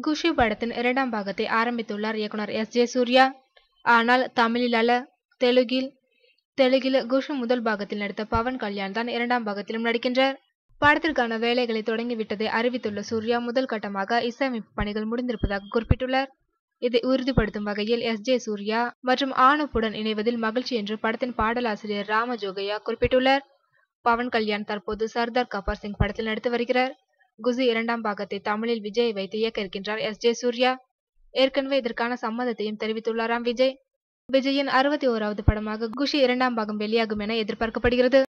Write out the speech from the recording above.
குஷி படத்தின் இரண்டாம் பாகத்தை ஆரம்பித்துள்ளார் இயக்குனர் எஸ் ஜே சூர்யா ஆனால் தமிழில் அல்ல தெலுங்கில் தெலுங்கில் குஷு முதல் பாகத்தில் நடித்த பவன் கல்யாண் தான் இரண்டாம் பாகத்திலும் நடிக்கின்றார் படத்திற்கான வேலைகளை தொடங்கிவிட்டதை அறிவித்துள்ள சூர்யா முதல் கட்டமாக இசையமைப்பு பணிகள் முடிந்திருப்பதாக குறிப்பிட்டுள்ளார் இதை உறுதிப்படுத்தும் வகையில் எஸ் ஜே சூர்யா மற்றும் ஆணுப்புடன் இணைவதில் மகிழ்ச்சி என்று படத்தின் பாடலாசிரியர் ராம ஜோகையா குறிப்பிட்டுள்ளார் பவன் கல்யாண் தற்போது சர்தார் கபார் சிங் படத்தில் நடித்து வருகிறார் குசி இரண்டாம் பாகத்தை தமிழில் விஜய் வைத்து இயக்க இருக்கின்றார் எஸ் ஜே சூர்யா ஏற்கனவே இதற்கான சம்மதத்தையும் தெரிவித்துள்ளாராம் விஜய் விஜயின் அறுபத்தி ஓராவது படமாக குஷி இரண்டாம் பாகம் வெளியாகும் என எதிர்பார்க்கப்படுகிறது